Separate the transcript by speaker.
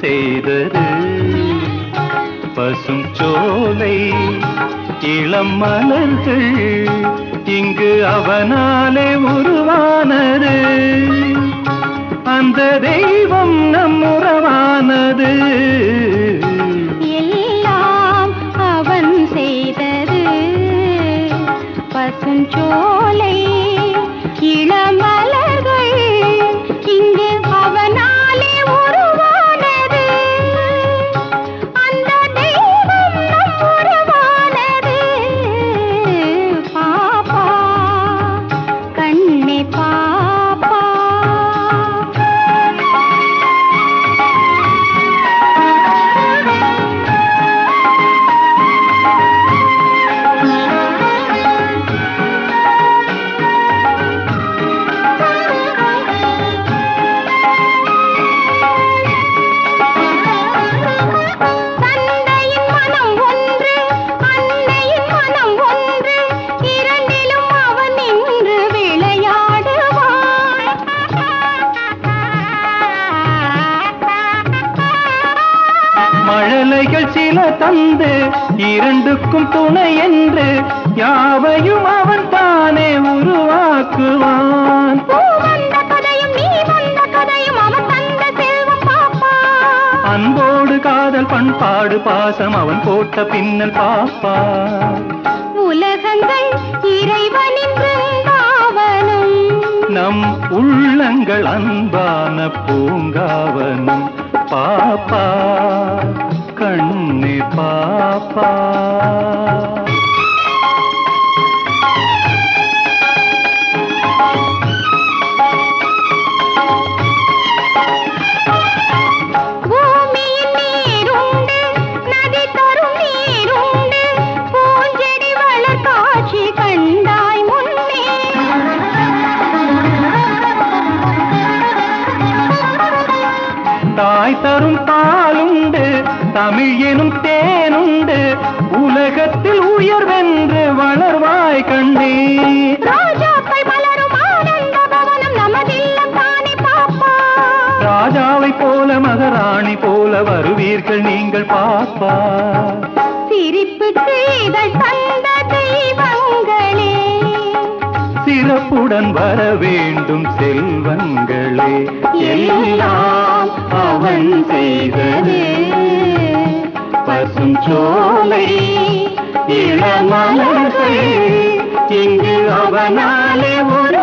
Speaker 1: செய்தது பசும் சோலை இளம் மலர்கள் இங்கு அவனாலே உருவானது அந்த தெய்வம் நம் உறவானது
Speaker 2: எல்லாம் அவன் செய்தது பசுஞ்சோலை இளமலர்கள் இங்கு அவனாலே உருவானது அந்த தெய்வம் நம் உருவானது பாப்பா கண்ணே பாப்பா தந்தையின் மனம் ஒன்று அன்னையின் மனம் ஒன்று இரண்டிலும் அவன் நின்று விளையாடுவான்
Speaker 1: மழலைகள் சில தந்து இரண்டுக்கும் துணை என்று யாவையும் அவன் தானே உருவாக்குவான்
Speaker 2: பூ வந்த கதையும் நீ வந்த கதையும் அவன் தந்த செல்வம் பாப்பா
Speaker 1: அன்போடு காதல் பண்பாடு பாசம் அவன் போட்ட பின்னல் பாப்பா
Speaker 2: உலகங்கள் இறைவனின் பிருந்தாவனம்
Speaker 1: நம் உள்ளங்கள் அன்பான பூங்காவனம் பாப்பா கண்ணே பாப்பா
Speaker 2: பூமியின் நீருண்டு நதி தரும் நீருண்டு பூஞ்செடி வளர் காட்சி கண்டாய் முன்னே
Speaker 1: தாய் தரும் பாலுண்டு தமிழ் எனும் தேனுண்டு உலகத்தில் உயர்வென்று வளர்வாய் கண்ணே
Speaker 2: ரோஜாக்கள் மலரும் ஆனந்த பவனம் நமதில்லம் தானே பாப்பா
Speaker 1: ராஜாவை போல மகாராணி போல வருவீர்கள் நீங்கள் பாப்பா
Speaker 2: சிரிப்புக்கு இதழ் தந்த தெய்வங்களே
Speaker 1: சிறப்புடன் வர வேண்டும் செல்வங்களே எல்லாம் அவன் செய்தது பசும் சோலை இளமலர்கள் இங்கு அவனாலே ஒரு